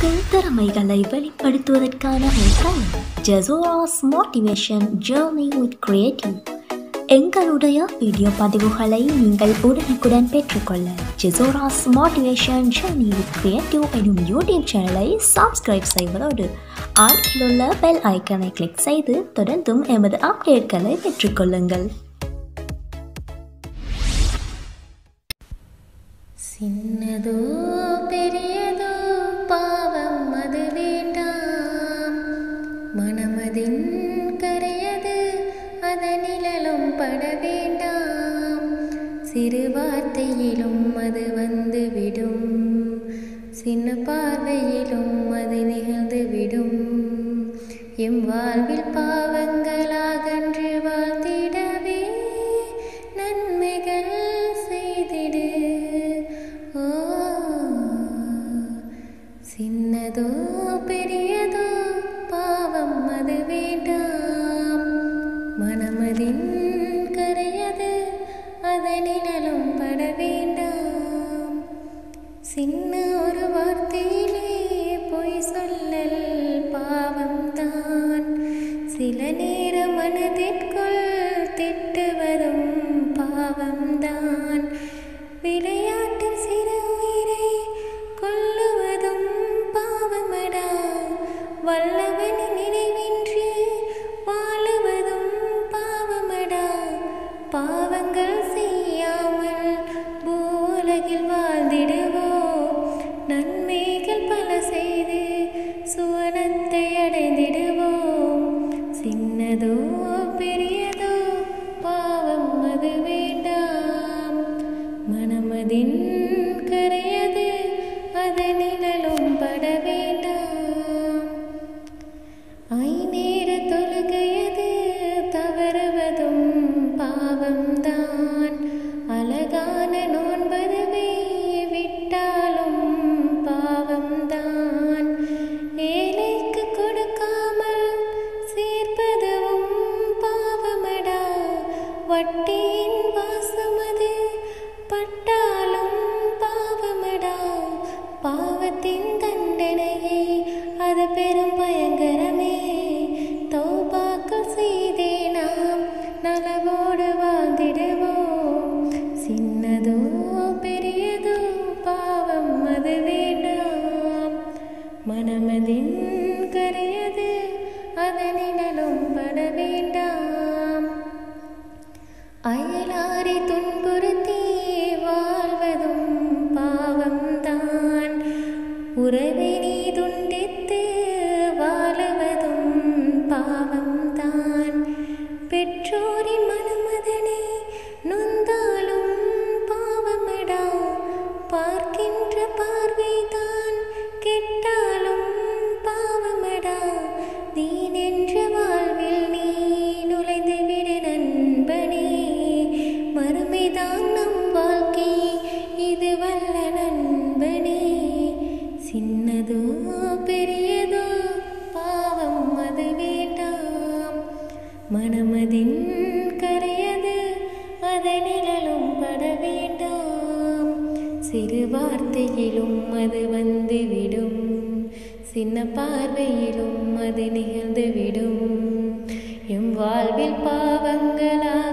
உங்கள் திறமைகளை வெளிப்படுத்துவதற்கான ஒரு தளம் ஜெசோராஸ் மோட்டிவேஷன் ஜேர்னி வித் கிரியேட்டிவ் எங்களுடைய வீடியோ பதிவுகளை நீங்கள் உடனுக்குடன் பெற்றுக்கொள்ள ஜெசோராஸ் மோட்டிவேஷன் ஜேர்னி வித் கிரியேட்டிவ் எனும் யூடியூப் சேனலை சப்ஸ்கிரைப் செய்வதோடு அருகிலுள்ள பெல் ஐக்கனை கிளிக் செய்து தொடர்ந்தும் எமது அப்டேட்களை பெற்றுக்கொள்ளுங்கள் சின்னதோ பெரியதோ பாவம் அது வேண்டாம் மனமதின் கரையது அதனிலும் பட வேண்டாம் சிறு வார்த்தையிலும் அது வந்து விடும் சின்ன பார்வையிலும் அது நிகழ்ந்து விடும் எம் வாழ்வில் பாவங்களாகன்று வாழ்ந்திடவே நன்மைகள் செய்திடு ஓ சின்னதோ பெரியதோ பாவம் அது வேண்டாம் மனமதின் கரையது அதனிலும் பட வேண்டாம் சின்ன ஒரு வார்த்தையிலே பொய் சொல்லல் பாவம்தான் சில நேரம் மனதிற்குள் திட்டுவதும் பாவம்தான் விளையாட்டில் சிறு உயிரை கொல்லுவதும் பாவமடா வல்லவனின் நினைவின்றி வாழுவதும் பாவமடா பாவங்கள் செய்யாமல் பூலகில் வாழ்ந்திடுவோம் நன்மைகள் பல செய்து சுவனத்தை அடைந்திடுவோம் சின்னதோ பெரியதோ பாவம் அது வேண்டாம் மனமதின் கரையது அதனிலும் பட வேண்டாம் ஐநேர தொழுகையது தவறுவதும் பாவம்தான் அழகான நோன்பதுவே விட்டாலும் பாவம்தான் ஏழைக்கு கொடுக்காமல் சேர்ப்பதும் பாவமடா வட்டியின் வாசமது பட்டாலும் பாவமடா பாவத்தின் தண்டனையை அது பெரும் பயங்கரமே தௌபாக்கள் செய்தே நாம் நலவோடு வாழ்ந்திடுவோம் சின்னதோ பெரியதோ பாவம் அது வேண்டாம் மனமதின் கரையது அதனிலும் பட வேண்டாம் அயலாரை துன்புறுத்தி வாழ்வதும் பாவம்தான் உறவை நீ துண்டித்து வாழுவதும் பாவம்தான் பெற்றோரின் மனமதனை நொந்தாலும் பாவமடா பார்க்கின்ற பார்வைதான் கெட்டாலும் பாவமடா தீன் என்ற வாழ்வில் நீ நுழைந்து விடு நண்பனே மறுமைதான் நம் வாழ்க்கை இது வல்ல நண்பனே சின்னதோ பெரியதோ பாவம் அது வேண்டாம் மனமதின் கரையது அதனிலும் பட வேண்டாம் சிறு வார்த்தையிலும் அது வந்து விடும் சின்ன பார்வையிலும் அது நிகழ்ந்து விடும் எம் வாழ்வில் பாவங்களாக